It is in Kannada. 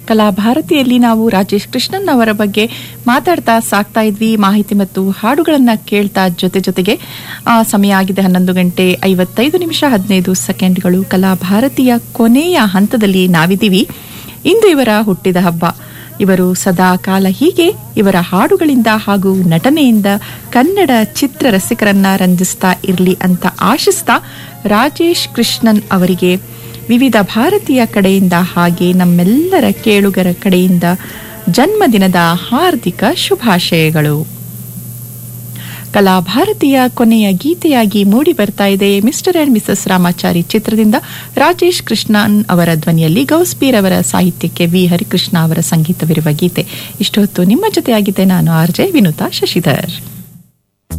ಕಲಾಭಾರತಿಯಲ್ಲಿ ನಾವು ರಾಜೇಶ್ ಕೃಷ್ಣನ್ ಅವರ ಬಗ್ಗೆ ಮಾತಾಡ್ತಾ ಸಾಕ್ತಾ ಇದ್ವಿ ಮಾಹಿತಿ ಮತ್ತು ಹಾಡುಗಳನ್ನ ಕೇಳ್ತಾ ಜೊತೆ ಜೊತೆಗೆ ಆ, ಸಮಯ ಆಗಿದೆ ಹನ್ನೊಂದು ಗಂಟೆ ಐವತ್ತೈದು ನಿಮಿಷ ಹದಿನೈದು ಸೆಕೆಂಡ್ಗಳು ಕಲಾಭಾರತಿಯ ಕೊನೆಯ ಹಂತದಲ್ಲಿ ನಾವಿದ್ದೀವಿ ಇಂದು ಇವರ ಹುಟ್ಟಿದ ಹಬ್ಬ ಇವರು ಸದಾ ಕಾಲ ಹೀಗೆ ಇವರ ಹಾಡುಗಳಿಂದ ಹಾಗೂ ನಟನೆಯಿಂದ ಕನ್ನಡ ಚಿತ್ರ ರಸಿಕರನ್ನ ರಂಜಿಸ್ತಾ ಇರಲಿ ಅಂತ ಆಶಿಸ್ತಾ ರಾಜೇಶ್ ಕೃಷ್ಣನ್ ಅವರಿಗೆ ವಿವಿಧ ಭಾರತೀಯ ಕಡೆಯಿಂದ ಹಾಗೆ ನಮ್ಮೆಲ್ಲರ ಕೇಳುಗರ ಕಡೆಯಿಂದ ಜನ್ಮದಿನದ ಹಾರ್ದಿಕ ಶುಭಾಶಯಗಳು ಕಲಾಭಾರತಿಯ ಕೊನೆಯ ಗೀತೆಯಾಗಿ ಮೂಡಿ ಬರ್ತಾ ಇದೆ ಮಿಸ್ಟರ್ ಅಂಡ್ ಮಿಸಸ್ ರಾಮಾಚಾರಿ ಚಿತ್ರದಿಂದ ರಾಜೇಶ್ ಕೃಷ್ಣನ್ ಅವರ ಧ್ವನಿಯಲ್ಲಿ ಗೌಸ್ಪೀರ್ ಅವರ ಸಾಹಿತ್ಯಕ್ಕೆ ವಿ ಹರಿಕೃಷ್ಣ ಅವರ ಸಂಗೀತವಿರುವ ಗೀತೆ ಇಷ್ಟೊತ್ತು ನಿಮ್ಮ ಜೊತೆಯಾಗಿದೆ ನಾನು ಆರ್ ಜೆ ವಿನುತಾ ಶಶಿಧರ್